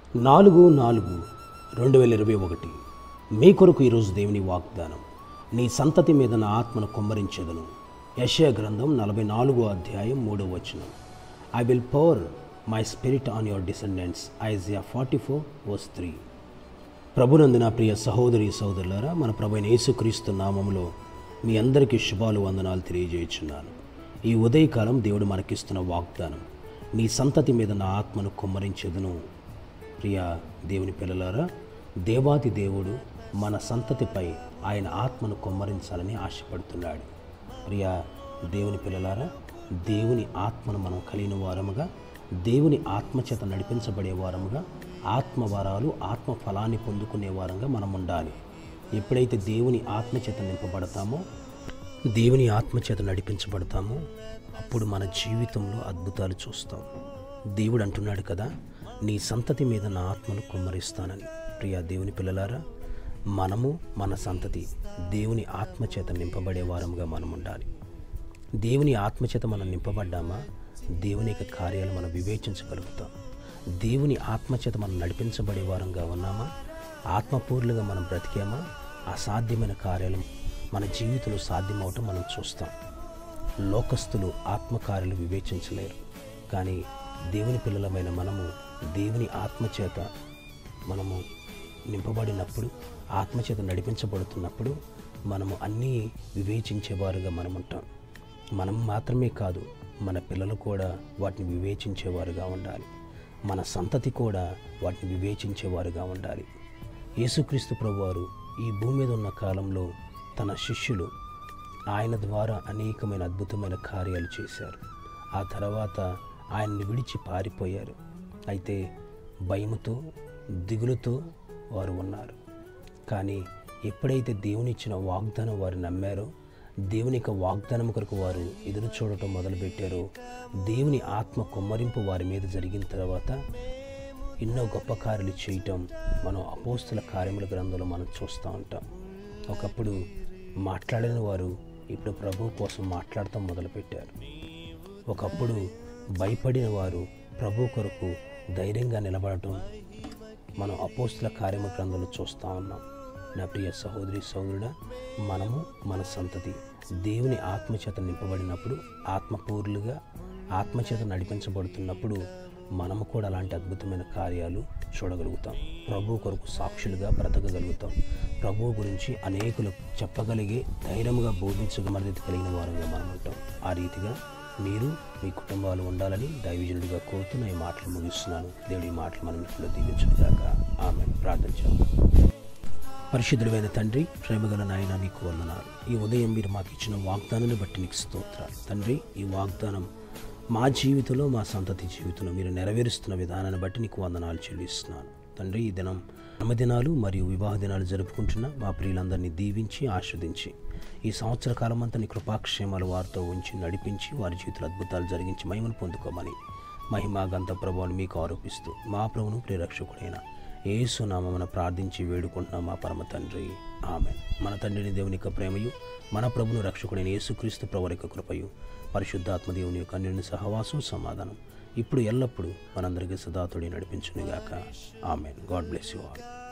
నాలుగు నాలుగు రెండు వేల ఇరవై ఒకటి మీ కొరకు ఈరోజు దేవుని వాగ్దానం నీ సంతతి మీద నా ఆత్మను కుమ్మరించేదను యశయ గ్రంథం నలభై నాలుగో అధ్యాయం మూడో వచనం I will pour my spirit on your descendants Isaiah forty four verse three ప్రభునందు నా ప్రియ సహోదరి సహోదరులారా మన ప్రభు యేసుక్రీస్తు నామములో మీ అందరికీ శుభాలు వందనాలు తెలియజేయుచున్నాను ఈ ఉదయకాలం దేవుడు మనకిస్తున్న వాగ్దానం నీ సంతతి మీద నా ఆత్మను కుమ్మరించెదను ప్రియ దేవుని పిల్లలారా దేవాది దేవుడు మన సంతతిపై ఆయన ఆత్మను కుమ్మరించాలని ఆశపడుతున్నాడు ప్రియ దేవుని పిల్లలారా దేవుని ఆత్మను మనం కలిగిన వారముగా దేవుని ఆత్మచేత నడిపించబడే వారముగా ఆత్మవరాలు ఆత్మ ఫలాన్ని పొందుకునే వారంగా మనం ఉండాలి ఎప్పుడైతే దేవుని ఆత్మచేత నింపబడతామో దేవుని ఆత్మచేత నడిపించబడతామో అప్పుడు మన జీవితంలో అద్భుతాలు చూస్తాం దేవుడు అంటున్నాడు కదా నీ సంతతి మీద నా ఆత్మను కుమ్మరిస్తానని ప్రియా దేవుని పిల్లలారా మనము మన సంతతి దేవుని ఆత్మచేత నింపబడే వారముగా మనం ఉండాలి దేవుని ఆత్మచేత మనం నింపబడ్డామా దేవుని యొక్క కార్యాలు మనం వివేచించగలుగుతాం దేవుని ఆత్మచేత మనం నడిపించబడే వారంగా ఉన్నామా ఆత్మపూర్లుగా మనం బ్రతికామా అసాధ్యమైన కార్యాలు మన జీవితంలో సాధ్యమవటం మనం చూస్తాం లోకస్తులు ఆత్మకార్యాలు వివేచించలేరు కానీ దేవుని పిల్లలమైన మనము దేవుని ఆత్మచేత మనము నింపబడినప్పుడు ఆత్మచేత నడిపించబడుతున్నప్పుడు మనము అన్నీ వివేచించేవారుగా మనం ఉంటాం మనం మాత్రమే కాదు మన పిల్లలు కూడా వాటిని వివేచించేవారుగా ఉండాలి మన సంతతి కూడా వాటిని వివేచించేవారుగా ఉండాలి యేసుక్రీస్తు ప్రభువారు ఈ భూమి మీద ఉన్న కాలంలో తన శిష్యులు ఆయన ద్వారా అనేకమైన అద్భుతమైన కార్యాలు చేశారు ఆ తర్వాత ఆయన్ని విడిచి పారిపోయారు అయితే భయముతో దిగులుతో వారు ఉన్నారు కానీ ఎప్పుడైతే దేవుని ఇచ్చిన వాగ్దానం వారు నమ్మారో దేవుని యొక్క వాగ్దానం కొరకు వారు ఎదురు చూడటం మొదలుపెట్టారో దేవుని ఆత్మ కుమ్మరింపు వారి మీద జరిగిన తర్వాత ఎన్నో గొప్ప కార్యాలు చేయటం మనం అపోస్తుల కార్యముల గ్రంథంలో మనం చూస్తూ ఉంటాం ఒకప్పుడు మాట్లాడని వారు ఇప్పుడు ప్రభు కోసం మాట్లాడటం మొదలుపెట్టారు ఒకప్పుడు భయపడిన వారు ప్రభు కొరకు ధైర్యంగా నిలబడటం మనం అపోస్తుల కార్యమ గ్రంథంలో చూస్తూ ఉన్నాం నా ప్రియ సహోదరి సహోదరుడా మనము మన సంతతి దేవుని ఆత్మచేత నింపబడినప్పుడు ఆత్మపూర్లుగా ఆత్మచేత నడిపించబడుతున్నప్పుడు మనము కూడా అలాంటి అద్భుతమైన కార్యాలు చూడగలుగుతాం ప్రభు కొరకు సాక్షులుగా బ్రతకగలుగుతాం ప్రభు గురించి అనేకులు చెప్పగలిగే ధైర్యంగా బోధించగమర్దిత కలిగిన వారంగా మనం ఉంటాం ఆ రీతిగా మీరు మీ కుటుంబాలు ఉండాలని దైవజనుడిగా కోరుతున్న ఈ మాటలు ముగిస్తున్నాను దేవుడి ఈ మాటలు మనం ఇప్పుడు దీవించుగాక ఆమె ప్రార్థన చేద్దాం పరిశుద్ధుడైన తండ్రి ప్రేమగల నాయన నీకు వందనాలు ఈ ఉదయం మీరు మాకు ఇచ్చిన వాగ్దానాన్ని బట్టి నీకు స్తోత్రాలు తండ్రి ఈ వాగ్దానం మా జీవితంలో మా సంతతి జీవితంలో మీరు నెరవేరుస్తున్న విధానాన్ని బట్టి నీకు వందనాలు చెల్లిస్తున్నాను తండ్రి ఈ దినం జన్మదినాలు మరియు వివాహ దినాలు జరుపుకుంటున్న మా ప్రియులందరినీ దీవించి ఆస్వాదించి ఈ సంవత్సర కాలం అంతా నీ కృపాక్షేమాలు వారితో ఉంచి నడిపించి వారి జీవితంలో అద్భుతాలు జరిగించి మహిమను పొందుకోమని మహిమా గంత ప్రభువుని మీకు ఆరోపిస్తూ మా ప్రభును ప్రియరక్షకుడైన ఏసునామమున ప్రార్థించి వేడుకుంటున్నాం మా పరమ తండ్రి ఆమె మన తండ్రిని దేవుని యొక్క ప్రేమయు మన ప్రభును రక్షకుడైన యేసుక్రీస్తు ప్రభు యొక్క కృపయు పరిశుద్ధాత్మ దేవుని యొక్క అన్యుని సహవాసం సమాధానం ఇప్పుడు ఎల్లప్పుడూ మనందరికీ సదాతుడి నడిపించునిగాక amen God bless you all